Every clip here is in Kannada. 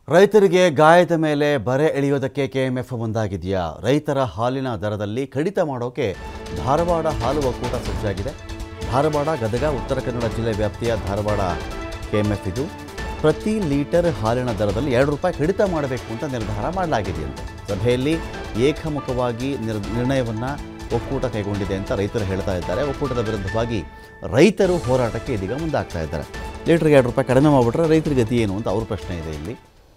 ರೈತರಿಗೆ ಗಾಯದ ಮೇಲೆ ಬರೆ ಎಳೆಯೋದಕ್ಕೆ ಕೆಎಂಎಫ್ ಮುಂದಾಗಿದೆಯಾ ರೈತರ ಹಾಲಿನ ದರದಲ್ಲಿ ಕಡಿತ ಮಾಡೋಕೆ ಧಾರವಾಡ ಹಾಲು ಒಕ್ಕೂಟ ಸಜ್ಜಾಗಿದೆ ಧಾರವಾಡ ಗದಗ ಉತ್ತರ ಕನ್ನಡ ಜಿಲ್ಲೆ ವ್ಯಾಪ್ತಿಯ ಧಾರವಾಡ ಕೆಎಂಎಫ್ ಇದು ಪ್ರತಿ ಲೀಟರ್ ಹಾಲಿನ ದರದಲ್ಲಿ ಎರಡು ರೂಪಾಯಿ ಕಡಿತ ಮಾಡಬೇಕು ಅಂತ ನಿರ್ಧಾರ ಮಾಡಲಾಗಿದೆಯಂತೆ ಸಭೆಯಲ್ಲಿ ಏಕಮುಖವಾಗಿ ನಿರ್ ನಿರ್ಣಯವನ್ನು ಒಕ್ಕೂಟ ಕೈಗೊಂಡಿದೆ ಅಂತ ರೈತರು ಹೇಳ್ತಾ ಇದ್ದಾರೆ ಒಕ್ಕೂಟದ ವಿರುದ್ಧವಾಗಿ ರೈತರು ಹೋರಾಟಕ್ಕೆ ಇದೀಗ ಮುಂದಾಗ್ತಾ ಇದ್ದಾರೆ ಲೀಟ್ರಿಗೆ ಎರಡು ರೂಪಾಯಿ ಕಡಿಮೆ ಮಾಡಿಬಿಟ್ರೆ ರೈತರ ಗತಿ ಏನು ಅಂತ ಅವ್ರ ಪ್ರಶ್ನೆ ಇದೆ ಇಲ್ಲಿ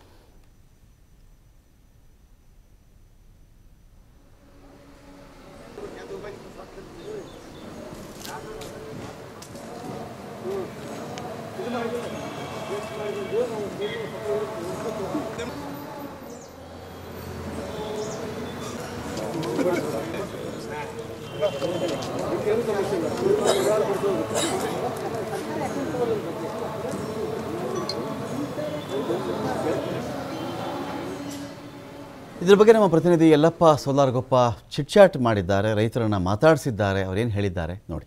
ಇದ್ರ ಬಗ್ಗೆ ನಮ್ಮ ಪ್ರತಿನಿಧಿ ಯಲ್ಲಪ್ಪ ಸೋಲಾರ್ಗೊಪ್ಪ ಚಿಟ್ಚಾಟ್ ಮಾಡಿದ್ದಾರೆ ರೈತರನ್ನ ಮಾತಾಡಿಸಿದ್ದಾರೆ ಅವ್ರೇನು ಹೇಳಿದ್ದಾರೆ ನೋಡಿ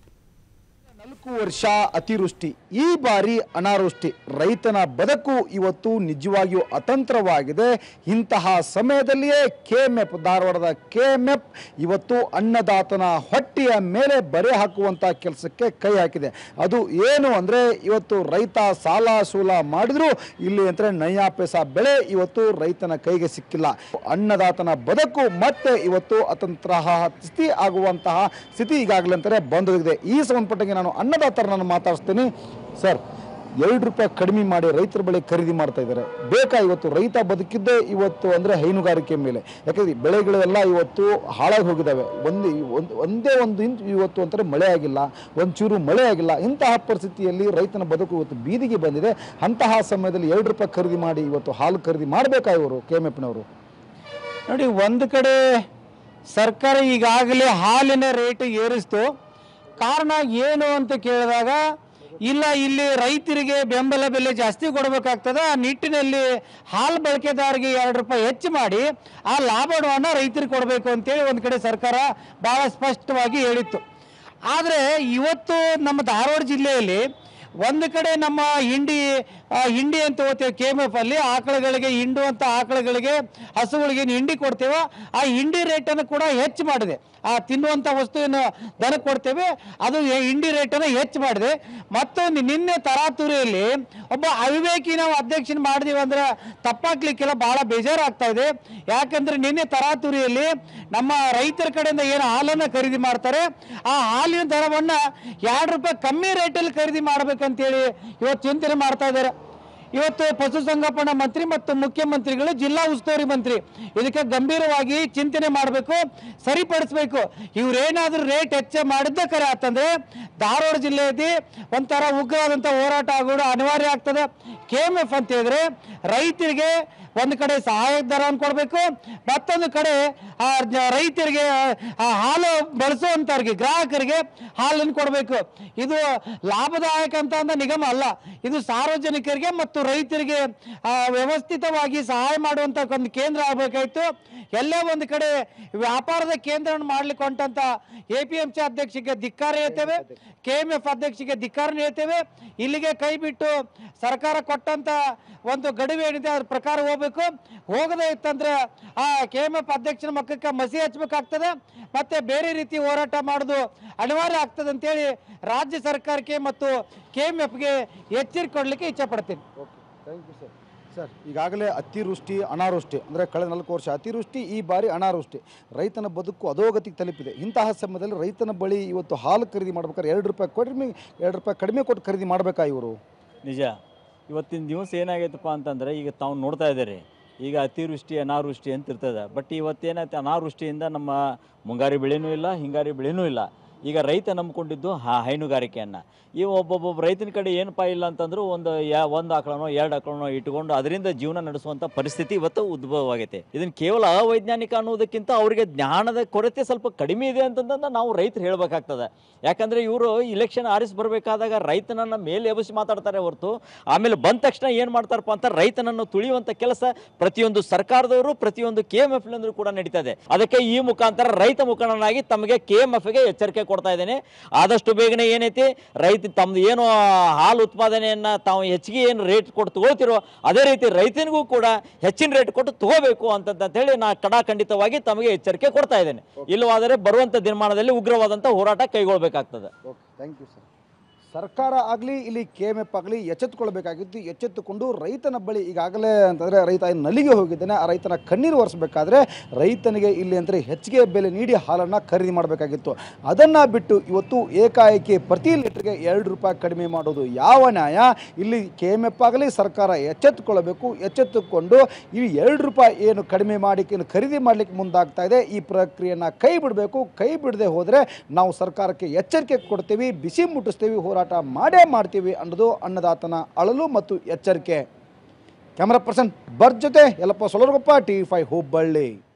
ನಾಲ್ಕು ವರ್ಷ ಅತಿವೃಷ್ಟಿ ಈ ಬಾರಿ ಅನಾವೃಷ್ಟಿ ರೈತನ ಬದುಕು ಇವತ್ತು ನಿಜವಾಗಿಯೂ ಅತಂತ್ರವಾಗಿದೆ ಇಂತಹ ಸಮಯದಲ್ಲಿಯೇ ಕೆಎಂಎಫ್ ಧಾರವಾಡದ ಕೆಎಂಎಫ್ ಇವತ್ತು ಅನ್ನದಾತನ ಹೊಟ್ಟೆಯ ಮೇಲೆ ಬರೆ ಹಾಕುವಂಥ ಕೆಲಸಕ್ಕೆ ಕೈ ಹಾಕಿದೆ ಅದು ಏನು ಅಂದರೆ ಇವತ್ತು ರೈತ ಸಾಲ ಸೂಲ ಮಾಡಿದ್ರು ಇಲ್ಲಿ ಅಂದರೆ ನಯ್ಯಾ ಪೈಸಾ ಬೆಳೆ ಇವತ್ತು ರೈತನ ಕೈಗೆ ಸಿಕ್ಕಿಲ್ಲ ಅನ್ನದಾತನ ಬದುಕು ಮತ್ತೆ ಇವತ್ತು ಅತಂತ್ರ ಸ್ಥಿತಿ ಆಗುವಂತಹ ಸ್ಥಿತಿ ಈಗಾಗಲೇ ಅಂತಾರೆ ಬಂದೋಗಿದೆ ಈ ಸಂಬಂಧಪಟ್ಟಂಗೆ ನಾನು ಅನ್ನದಾತರನ್ನು ಮಾತಾಡಿಸ್ತೀನಿ ಸರ್ ಎರಡು ರೂಪಾಯಿ ಕಡಿಮೆ ಮಾಡಿ ರೈತರ ಬಳಿ ಖರೀದಿ ಮಾಡ್ತಾ ಇದ್ದಾರೆ ಬೇಕಾ ಇವತ್ತು ರೈತ ಬದುಕಿದ್ದೇ ಇವತ್ತು ಅಂದರೆ ಹೈನುಗಾರಿಕೆ ಮೇಲೆ ಯಾಕಂದ್ರೆ ಈ ಬೆಳೆಗಳೆಲ್ಲ ಇವತ್ತು ಹಾಳಾಗಿ ಹೋಗಿದ್ದಾವೆ ಒಂದು ಒಂದು ಒಂದೇ ಒಂದು ಇಂಚು ಇವತ್ತು ಅಂತಾರೆ ಮಳೆ ಆಗಿಲ್ಲ ಒಂಚೂರು ಮಳೆ ಆಗಿಲ್ಲ ಇಂತಹ ಪರಿಸ್ಥಿತಿಯಲ್ಲಿ ರೈತನ ಬದುಕು ಇವತ್ತು ಬೀದಿಗೆ ಬಂದಿದೆ ಅಂತಹ ಸಮಯದಲ್ಲಿ ಎರಡು ರೂಪಾಯಿ ಖರೀದಿ ಮಾಡಿ ಇವತ್ತು ಹಾಲು ಖರೀದಿ ಮಾಡಬೇಕಾ ಇವರು ಕೆ ಎಮ್ ಎಫ್ನವರು ನೋಡಿ ಒಂದು ಕಡೆ ಸರ್ಕಾರ ಈಗಾಗಲೇ ಹಾಲಿನ ರೇಟ್ ಏರಿಸ್ತು ಕಾರಣ ಏನು ಅಂತ ಕೇಳಿದಾಗ ಇಲ್ಲ ಇಲ್ಲಿ ರೈತರಿಗೆ ಬೆಂಬಲ ಬೆಲೆ ಜಾಸ್ತಿ ಕೊಡಬೇಕಾಗ್ತದೆ ಆ ನಿಟ್ಟಿನಲ್ಲಿ ಹಾಲು ಬಳಕೆದಾರರಿಗೆ ಎರಡು ರೂಪಾಯಿ ಹೆಚ್ಚು ಮಾಡಿ ಆ ಲಾಭವನ್ನು ರೈತರಿಗೆ ಕೊಡಬೇಕು ಅಂತೇಳಿ ಒಂದು ಕಡೆ ಸರ್ಕಾರ ಭಾಳ ಸ್ಪಷ್ಟವಾಗಿ ಹೇಳಿತ್ತು ಆದರೆ ಇವತ್ತು ನಮ್ಮ ಧಾರವಾಡ ಜಿಲ್ಲೆಯಲ್ಲಿ ಒಂದು ಕಡೆ ನಮ್ಮ ಹಿಂಡಿ ಆ, ಹಿಂಡಿ ಅಂತ ಹೋಗ್ತೇವೆ ಕೆ ಎಮ್ ಎಫ್ ಅಲ್ಲಿ ಆಕಳುಗಳಿಗೆ ಹಿಂಡುವಂಥ ಆಕಳುಗಳಿಗೆ ಹಸುಗಳಿಗೆ ಏನು ಹಿಂಡಿ ಕೊಡ್ತೇವೆ ಆ ಹಿಂಡಿ ರೇಟನ್ನು ಕೂಡ ಹೆಚ್ಚು ಮಾಡಿದೆ ಆ ತಿನ್ನುವಂಥ ವಸ್ತುವಿನ ದನ ಕೊಡ್ತೇವೆ ಅದು ಎ- ಹಿಂಡಿ ರೇಟನ್ನು ಹೆಚ್ಚು ಮಾಡಿದೆ ಮತ್ತೊಂದು ನಿನ್ನೆ ತರಾತುರಿಯಲ್ಲಿ ಒಬ್ಬ ಅವಿವೇಕಿ ನಾವು ಅಧ್ಯಕ್ಷನ ಮಾಡಿದೀವಿ ಅಂದ್ರೆ ತಪ್ಪಾಗ್ಲಿಕ್ಕೆಲ್ಲ ಭಾಳ ಬೇಜಾರಾಗ್ತಾ ಇದೆ ಯಾಕಂದ್ರೆ ನಿನ್ನೆ ತರಾತುರಿಯಲ್ಲಿ ನಮ್ಮ ರೈತರ ಕಡೆಯಿಂದ ಏನು ಹಾಲನ್ನು ಖರೀದಿ ಮಾಡ್ತಾರೆ ಆ ಹಾಲಿನ ದರವನ್ನು ಎರಡು ರೂಪಾಯಿ ಕಮ್ಮಿ ರೇಟಲ್ಲಿ ಖರೀದಿ ಮಾಡ್ಬೇಕಂತೇಳಿ ಇವತ್ತು ಚಿಂತನೆ ಮಾಡ್ತಾ ಇದ್ದಾರೆ ಇವತ್ತು ಪಶುಸಂಗೋಪನಾ ಮಂತ್ರಿ ಮತ್ತು ಮುಖ್ಯಮಂತ್ರಿಗಳು ಜಿಲ್ಲಾ ಉಸ್ತುವಾರಿ ಮಂತ್ರಿ ಇದಕ್ಕೆ ಗಂಭೀರವಾಗಿ ಚಿಂತನೆ ಮಾಡಬೇಕು ಸರಿಪಡಿಸಬೇಕು ಇವ್ರೇನಾದ್ರೂ ರೇಟ್ ಹೆಚ್ಚು ಮಾಡಿದ್ದೇ ಕರೆ ಆತಂದ್ರೆ ಧಾರವಾಡ ಜಿಲ್ಲೆಯಲ್ಲಿ ಒಂಥರ ಉಗ್ರವಾದಂಥ ಹೋರಾಟ ಆಗೋದು ಅನಿವಾರ್ಯ ಆಗ್ತದೆ ಕೆ ಎಮ್ ಎಫ್ ಅಂತ ಹೇಳಿದ್ರೆ ರೈತರಿಗೆ ಒಂದು ಕಡೆ ಸಹಾಯಕ ದರವನ್ನು ಕೊಡಬೇಕು ಮತ್ತೊಂದು ಕಡೆ ಆ ಜ- ರೈತರಿಗೆ ಆ ಹಾಲು ಬಳಸುವಂಥವ್ರಿಗೆ ಗ್ರಾಹಕರಿಗೆ ಹಾಲನ್ನು ಕೊಡಬೇಕು ಇದು ಲಾಭದಾಯಕ ಅಂತ ಅಂದ ನಿಗಮ ಅಲ್ಲ ಇದು ಸಾರ್ವಜನಿಕರಿಗೆ ಮತ್ತು ರೈತರಿಗೆ ಆ, ವ್ಯವಸ್ಥಿತವಾಗಿ ಸಹಾಯ ಮಾಡುವಂಥ ಒಂದು ಕೇಂದ್ರ ಆಗಬೇಕಾಯ್ತು ಎಲ್ಲೇ ಒಂದು ಕಡೆ ವ್ಯಾಪಾರದ ಕೇಂದ್ರವನ್ನು ಮಾಡ್ಲಿಕ್ಕೆ ಹೊಂಟಂತ ಎ ಪಿ ಎಂ ಸಿ ಅಧ್ಯಕ್ಷಕ್ಕೆ ಧಿಕ್ಕಾರ ಹೇಳ್ತೇವೆ ಕೆ ಎಮ್ ಎಫ್ ಅಧ್ಯಕ್ಷಕ್ಕೆ ಧಿಕ್ಕಾರ ಹೇಳ್ತೇವೆ ಇಲ್ಲಿಗೆ ಕೈ ಬಿಟ್ಟು ಸರ್ಕಾರ ಕೊಟ್ಟಂತ ಒಂದು ಗಡುವು ಏನಿದೆ ಅದ್ರ ಪ್ರಕಾರ ಹೋಗ್ಬೇಕು ಹೋಗದೇ ಇತ್ತಂದ್ರೆ ಆ ಕೆ ಎಮ್ ಎಫ್ ಅಧ್ಯಕ್ಷನ ಮಕ್ಕಕ್ಕೆ ಮಸಿ ಹಚ್ಬೇಕಾಗ್ತದೆ ಮತ್ತೆ ಬೇರೆ ರೀತಿ ಹೋರಾಟ ಮಾಡೋದು ಅನಿವಾರ್ಯ ಆಗ್ತದೆ ಅಂತೇಳಿ ರಾಜ್ಯ ಸರ್ಕಾರಕ್ಕೆ ಮತ್ತು ಕೆ ಎಮ್ ಎಫ್ಗೆ ಎಚ್ಚರಿಕೆ ಕೊಡಲಿಕ್ಕೆ ಇಚ್ಛೆ ಪಡ್ತೀನಿ okay thank you sir sir ಈಗಾಗಲೇ ಅತಿವೃಷ್ಟಿ ಅನಾವೃಷ್ಟಿ ಅಂದರೆ ಕಳೆದ ನಾಲ್ಕು ವರ್ಷ ಅತಿವೃಷ್ಟಿ ಈ ಬಾರಿ ಅನಾವೃಷ್ಟಿ ರೈತನ ಬದುಕು ಅಧೋಗತಿಗೆ ತಲುಪಿದೆ ಇಂತಹ ಸಮಯದಲ್ಲಿ ರೈತನ ಬಳಿ ಇವತ್ತು ಹಾಲು ಖರೀದಿ ಮಾಡ್ಬೇಕಾದ್ರೆ ಎರಡು ರೂಪಾಯಿ ಕಡಿಮೆ ಎರಡು ರೂಪಾಯಿ ಕಡಿಮೆ ಕೊಟ್ಟು ಖರೀದಿ ಮಾಡಬೇಕಾ ಇವರು ನಿಜ ಇವತ್ತಿನ ದಿವಸ ಏನಾಗೈತಪ್ಪ ಅಂತಂದರೆ ಈಗ ತಾವು ನೋಡ್ತಾ ಇದ್ದೀರಿ ಈಗ ಅತಿವೃಷ್ಟಿ ಅನಾವೃಷ್ಟಿ ಅಂತ ಇರ್ತದೆ ಬಟ್ ಇವತ್ತೇನಾಯ್ತು ಅನಾವೃಷ್ಟಿಯಿಂದ ನಮ್ಮ ಮುಂಗಾರಿ ಬೆಳೆನೂ ಇಲ್ಲ ಹಿಂಗಾರಿ ಬೆಳೆನೂ ಇಲ್ಲ ಈಗ ರೈತ ನಂಬ್ಕೊಂಡಿದ್ದು ಹಾ ಹೈನುಗಾರಿಕೆಯನ್ನು ಈ ಒಬ್ಬೊಬ್ಬೊಬ್ಬ ರೈತನ ಕಡೆ ಏನಪ್ಪ ಇಲ್ಲ ಅಂತಂದ್ರು ಒಂದು ಯಾ ಒಂದು ಆಕಳನೋ ಎರಡು ಆಕಳನೋ ಇಟ್ಕೊಂಡು ಅದರಿಂದ ಜೀವನ ನಡೆಸುವಂಥ ಪರಿಸ್ಥಿತಿ ಇವತ್ತು ಉದ್ಭವ ಆಗೈತೆ ಇದನ್ನು ಕೇವಲ ಅವೈಜ್ಞಾನಿಕ ಅನ್ನೋದಕ್ಕಿಂತ ಅವರಿಗೆ ಜ್ಞಾನದ ಕೊರತೆ ಸ್ವಲ್ಪ ಕಡಿಮೆ ಇದೆ ಅಂತಂದ್ರೆ ನಾವು ರೈತರು ಹೇಳಬೇಕಾಗ್ತದೆ ಯಾಕಂದರೆ ಇವರು ಇಲೆಕ್ಷನ್ ಆರಿಸಿ ಬರಬೇಕಾದಾಗ ರೈತನನ್ನು ಮೇಲೆ ಎಬ್ಬಿಸಿ ಮಾತಾಡ್ತಾರೆ ಹೊರತು ಆಮೇಲೆ ಬಂದ ತಕ್ಷಣ ಏನು ಮಾಡ್ತಾರಪ್ಪ ಅಂತ ರೈತನನ್ನು ತುಳಿಯುವಂಥ ಕೆಲಸ ಪ್ರತಿಯೊಂದು ಸರ್ಕಾರದವರು ಪ್ರತಿಯೊಂದು ಕೆ ಎಮ್ ಎಫ್ ಕೂಡ ನಡೀತದೆ ಅದಕ್ಕೆ ಈ ಮುಖಾಂತರ ರೈತ ಮುಖಂಡನಾಗಿ ತಮಗೆ ಕೆ ಎಮ್ ಎಫ್ಗೆ ಎಚ್ಚರಿಕೆ ಕೊಡ್ತಾ ಇದ್ದೇನೆ ಆದಷ್ಟು ಬೇಗನೆ ಏನೈತಿ ರೈತ ತಮ್ದು ಏನು ಹಾಲು ಉತ್ಪಾದನೆಯನ್ನು ತಾವು ಹೆಚ್ಚಿಗೆ ಏನು ರೇಟ್ ಕೊಟ್ಟು ತಗೊಳ್ತಿರೋ ಅದೇ ರೀತಿ ರೈತನಿಗೂ ಕೂಡ ಹೆಚ್ಚಿನ ರೇಟ್ ಕೊಟ್ಟು ತಗೋಬೇಕು ಅಂತಂತ ಹೇಳಿ ನಾ ಕಡಾಖಂಡಿತವಾಗಿ ತಮಗೆ ಎಚ್ಚರಿಕೆ ಕೊಡ್ತಾ ಇದ್ದೇನೆ ಇಲ್ಲವಾದರೆ ಬರುವಂಥ ದಿನಮಾನದಲ್ಲಿ ಉಗ್ರವಾದಂಥ ಹೋರಾಟ ಕೈಗೊಳ್ಳಬೇಕಾಗ್ತದೆ ಓಕೆ ಥ್ಯಾಂಕ್ ಯು ಸರ್ ಸರ್ಕಾರ ಆಗಲಿ ಇಲ್ಲಿ ಕೆ ಎಮ್ ಎಫ್ ಆಗಲಿ ಎಚ್ಚೆತ್ತುಕೊಳ್ಬೇಕಾಗಿತ್ತು ಎಚ್ಚೆತ್ತುಕೊಂಡು ರೈತನ ಬಳಿ ಈಗಾಗಲೇ ಅಂತಂದರೆ ರೈತ ಏನು ನಲಿಗೆ ಹೋಗಿದ್ದಾನೆ ಆ ರೈತನ ಕಣ್ಣೀರು ಒರೆಸಬೇಕಾದ್ರೆ ರೈತನಿಗೆ ಇಲ್ಲಿ ಅಂದರೆ ಹೆಚ್ಚಿಗೆ ಬೆಲೆ ನೀಡಿ ಹಾಲನ್ನು ಖರೀದಿ ಮಾಡಬೇಕಾಗಿತ್ತು ಅದನ್ನು ಬಿಟ್ಟು ಇವತ್ತು ಏಕಾಏಕಿ ಪ್ರತಿ ಲೀಟ್ರಿಗೆ ಎರಡು ರೂಪಾಯಿ ಕಡಿಮೆ ಮಾಡೋದು ಯಾವ ನ್ಯಾಯ ಇಲ್ಲಿ ಕೆ ಎಮ್ ಎಫ್ ಆಗಲಿ ಸರ್ಕಾರ ಎಚ್ಚೆತ್ತುಕೊಳ್ಳಬೇಕು ಎಚ್ಚೆತ್ತುಕೊಂಡು ಈ ಎರಡು ರೂಪಾಯಿ ಏನು ಕಡಿಮೆ ಮಾಡಿ ಏನು ಖರೀದಿ ಮಾಡಲಿಕ್ಕೆ ಮುಂದಾಗ್ತಾ ಇದೆ ಈ ಪ್ರಕ್ರಿಯೆಯನ್ನು ಕೈ ಬಿಡಬೇಕು ಕೈ ಬಿಡದೆ ಹೋದರೆ ನಾವು ಸರ್ಕಾರಕ್ಕೆ ಎಚ್ಚರಿಕೆ ಕೊಡ್ತೀವಿ ಬಿಸಿ ಮುಟ್ಟಿಸ್ತೀವಿ ಹೋರಾಟ ಮಾಡೇ ಮಾಡ್ತೀವಿ ಅನ್ನೋದು ಅನ್ನದಾತನ ಅಳಲು ಮತ್ತು ಎಚ್ಚರಿಕೆ ಕ್ಯಾಮರಾ ಪರ್ಸನ್ ಬರ್ ಜೊತೆ ಯಲ್ಲಪ್ಪ ಸೊಲರ್ಗೊಪ್ಪ ಟಿ ಫೈ ಹುಬ್ಬಳ್ಳಿ